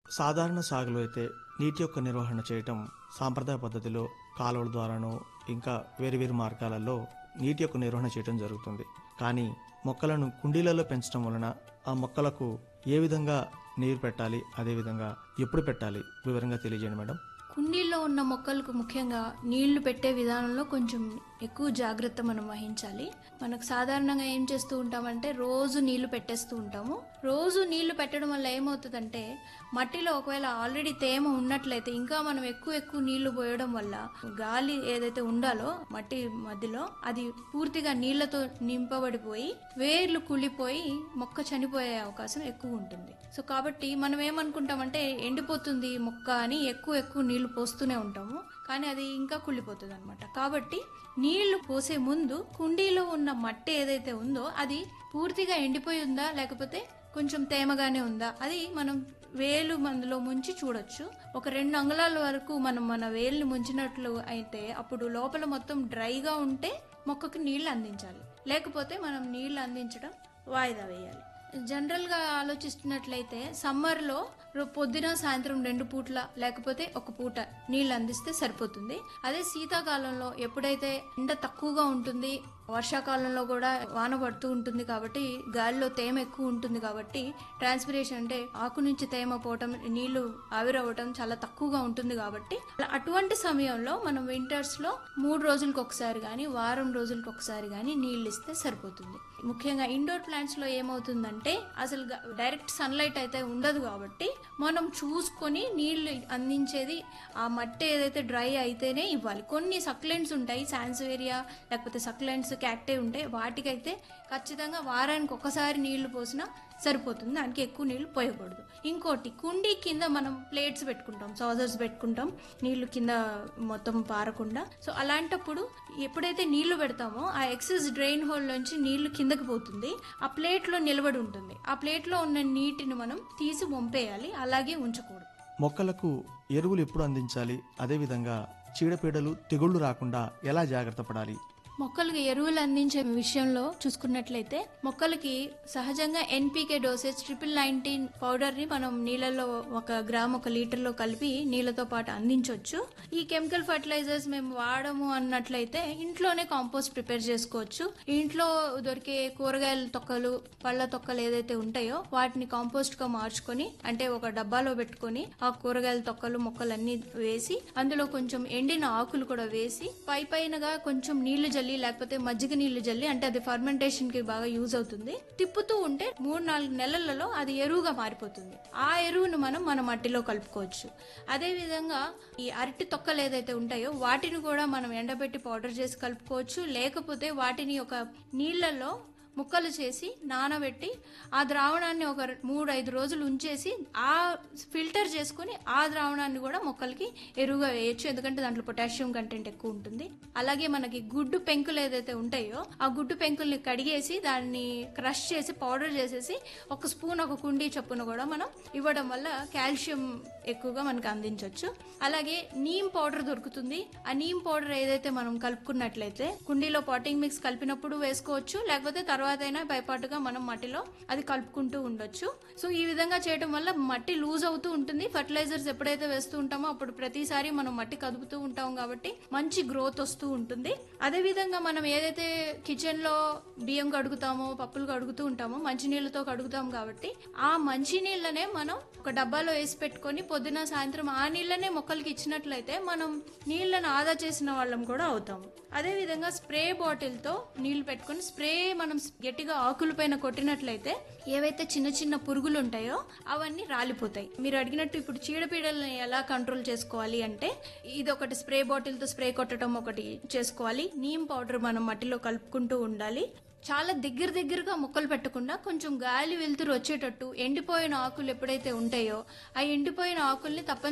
సాధారణ సాగులో అయితే నీటి యొక్క నిర్వహణ చేయటం సాంప్రదాయ పద్ధతిలో కాలువల ద్వారానో ఇంకా వేరు వేరు మార్గాలలో నీటి యొక్క నిర్వహణ చేయటం జరుగుతుంది కానీ మొక్కలను కుండీలలో పెంచడం వలన ఆ మొక్కలకు ఏ విధంగా నీరు పెట్టాలి అదేవిధంగా ఎప్పుడు పెట్టాలి వివరంగా తెలియజేయండి మేడం కుండీల్లో ఉన్న మొక్కలకు ముఖ్యంగా నీళ్లు పెట్టే విధానంలో కొంచెం ఎక్కువ జాగ్రత్త మనం వహించాలి మనకు సాధారణంగా ఏం చేస్తూ ఉంటామంటే రోజు నీళ్లు పెట్టేస్తూ ఉంటాము రోజు నీళ్లు పెట్టడం వల్ల ఏమవుతుందంటే మట్టిలో ఒకవేళ ఆల్రెడీ తేమ ఉన్నట్లయితే ఇంకా మనం ఎక్కువ ఎక్కువ నీళ్లు పోయడం వల్ల గాలి ఏదైతే ఉండాలో మట్టి మధ్యలో అది పూర్తిగా నీళ్లతో నింపబడిపోయి వేర్లు కుళ్ళిపోయి మొక్క చనిపోయే అవకాశం ఎక్కువ ఉంటుంది సో కాబట్టి మనం ఏమనుకుంటామంటే ఎండిపోతుంది మొక్క అని ఎక్కువ ఎక్కువ నీళ్లు పోస్తూనే ఉంటాము కానీ అది ఇంకా కుళ్ళిపోతుంది అనమాట కాబట్టి నీళ్లు పోసే ముందు కుండీలో ఉన్న మట్టి ఏదైతే ఉందో అది పూర్తిగా ఎండిపోయి ఉందా లేకపోతే కొంచెం తేమగానే ఉందా అది మనం వేలు మందులో ముంచి చూడొచ్చు ఒక రెండు అంగుళాల వరకు మనం మన వేలుని ముంచినట్లు అయితే అప్పుడు లోపల మొత్తం డ్రైగా ఉంటే మొక్కకు నీళ్లు అందించాలి లేకపోతే మనం నీళ్లు అందించడం వాయిదా వేయాలి జనరల్గా ఆలోచిస్తున్నట్లయితే సమ్మర్లో రో- పొద్దున సాయంత్రం రెండు పూట్ల లేకపోతే ఒక పూట నీళ్ళు అందిస్తే సరిపోతుంది అదే శీతాకాలంలో ఎప్పుడైతే ఎండ తక్కువగా ఉంటుంది వర్షాకాలంలో కూడా వాన పడుతూ ఉంటుంది కాబట్టి గాలిలో తేమ ఎక్కువ ఉంటుంది కాబట్టి ట్రాన్స్పిరేషన్ అంటే ఆకు నుంచి తేమ పోవటం నీళ్లు ఆవిరవ్వటం చాలా తక్కువగా ఉంటుంది కాబట్టి అలా అటువంటి సమయంలో మనం వింటర్స్ లో మూడు రోజులకు ఒకసారి కానీ వారం రోజులకు ఒకసారి కానీ నీళ్ళు ఇస్తే సరిపోతుంది ముఖ్యంగా ఇండోర్ ప్లాంట్స్ లో ఏమవుతుందంటే అసలు డైరెక్ట్ సన్లైట్ అయితే ఉండదు కాబట్టి మనం చూసుకొని నీళ్లు అందించేది ఆ మట్టి ఏదైతే డ్రై అయితేనే ఇవ్వాలి కొన్ని సక్లెంట్స్ ఉంటాయి సాన్స్వేరియా లేకపోతే సక్లెంట్స్ క్యాక్టే ఉంటాయి వాటికైతే ఖచ్చితంగా వారానికి ఒకసారి నీళ్లు పోసినా సరిపోతుంది దానికి ఎక్కువ నీళ్లు పోయకూడదు ఇంకోటి కుండీ కింద మనం ప్లేట్స్ పెట్టుకుంటాం సాజర్స్ పెట్టుకుంటాం నీళ్లు కింద మొత్తం పారకుండా సో అలాంటప్పుడు ఎప్పుడైతే నీళ్లు పెడతామో ఆ ఎక్సెస్ డ్రైన్ హోల్ నుంచి నీళ్లు కిందకి పోతుంది ఆ ప్లేట్లో నిలబడి ఉంటుంది ఆ ప్లేట్లో ఉన్న నీటిని మనం తీసి వంపేయాలి అలాగే ఉంచకూడదు మొక్కలకు ఎరువులు ఎప్పుడు అందించాలి అదేవిధంగా చీడపీడలు తెగుళ్లు రాకుండా ఎలా జాగ్రత్త పడాలి మొక్కలకి ఎరువులు అందించే విషయంలో చూసుకున్నట్లయితే మొక్కలకి సహజంగా NPK dosage triple nineteen powder ని మనం నీళ్ళలో ఒక గ్రామ్ ఒక లీటర్ లో కలిపి నీళ్ళతో పాటు అందించవచ్చు ఈ కెమికల్ ఫర్టిలైజర్స్ మేము వాడము అన్నట్లయితే ఇంట్లోనే కాంపోస్ట్ ప్రిపేర్ చేసుకోవచ్చు ఇంట్లో దొరికే కూరగాయల తొక్కలు పళ్ళ తొక్కలు ఏదైతే ఉంటాయో వాటిని కాంపోస్ట్ గా మార్చుకొని అంటే ఒక డబ్బాలో పెట్టుకొని ఆ కూరగాయల తొక్కలు మొక్కలన్నీ వేసి అందులో కొంచెం ఎండిన ఆకులు కూడా వేసి పై పైనగా కొంచెం నీళ్లు జల్లి లేకపోతే మజ్జిగ నీళ్లు జల్లి అంటే అది ఫర్మెంటేషన్ కి బాగా యూజ్ అవుతుంది తిప్పుతూ ఉంటే మూడు నాలుగు నెలలలో అది ఎరువుగా మారిపోతుంది ఆ ఎరువును మనం మన మట్టిలో కలుపుకోవచ్చు అదే విధంగా ఈ అరటి తొక్కలు ఏదైతే ఉంటాయో వాటిని కూడా మనం ఎండబెట్టి పౌడర్ చేసి కలుపుకోవచ్చు లేకపోతే వాటిని ఒక నీళ్ళల్లో ముక్కలు చేసి నానబెట్టి ఆ ద్రావణాన్ని ఒక మూడు ఐదు రోజులు ఉంచేసి ఆ ఫిల్టర్ చేసుకుని ఆ ద్రావణాన్ని కూడా మొక్కలకి ఎరువుగా వేయచ్చు ఎందుకంటే దాంట్లో పొటాషియం కంటెంట్ ఎక్కువ ఉంటుంది అలాగే మనకి గుడ్డు పెంకులు ఏదైతే ఉంటాయో ఆ గుడ్డు పెంకుల్ని కడిగేసి దాన్ని క్రష్ చేసి పౌడర్ చేసేసి ఒక స్పూన్ ఒక కుండీ చొప్పున కూడా మనం ఇవ్వడం వల్ల కాల్షియం ఎక్కువగా మనకు అందించవచ్చు అలాగే నీమ్ పౌడర్ దొరుకుతుంది ఆ నీమ్ పౌడర్ ఏదైతే మనం కలుపుకున్నట్లయితే కుండీలో పాటింగ్ మిక్స్ కలిపినప్పుడు వేసుకోవచ్చు లేకపోతే తర్వాత అయినా పైపాటుగా మనం మట్టిలో అది కలుపుకుంటూ ఉండొచ్చు సో ఈ విధంగా చేయడం వల్ల మట్టి లూజ్ అవుతూ ఉంటుంది ఫర్టిలైజర్స్ ఎప్పుడైతే వేస్తూ ఉంటామో అప్పుడు ప్రతిసారి మనం మట్టి కదుపుతూ ఉంటాం కాబట్టి మంచి గ్రోత్ వస్తూ ఉంటుంది అదే విధంగా మనం ఏదైతే కిచెన్ లో బియ్యం కడుగుతామో పప్పులు కడుగుతూ ఉంటామో మంచినీళ్ళతో కడుగుతాం కాబట్టి ఆ మంచినీళ్ళనే మనం ఒక డబ్బాలో వేసి పెట్టుకొని పొద్దున సాయంత్రం ఆ నీళ్ళనే మొక్కలకి ఇచ్చినట్లయితే మనం నీళ్ళను ఆదా చేసిన వాళ్ళం కూడా అవుతాము అదే విధంగా స్ప్రే బాటిల్ తో నీళ్లు పెట్టుకొని స్ప్రే మనం గట్టిగా ఆకుల పైన కొట్టినట్లయితే ఏవైతే చిన్న చిన్న పురుగులు ఉంటాయో అవన్నీ రాలిపోతాయి మీరు అడిగినట్టు ఇప్పుడు చీడపీడల్ని ఎలా కంట్రోల్ చేసుకోవాలి అంటే ఇది ఒకటి స్ప్రే బాటిల్ తో స్ప్రే కొట్టడం ఒకటి చేసుకోవాలి నీమ్ పౌడర్ మనం మట్టిలో కలుపుకుంటూ ఉండాలి చాలా దగ్గర దగ్గరగా మొక్కలు పెట్టకుండా కొంచెం గాలి వెలుతురు వచ్చేటట్టు ఎండిపోయిన ఆకులు ఎప్పుడైతే ఉంటాయో ఆ ఎండిపోయిన ఆకుల్ని తప్పని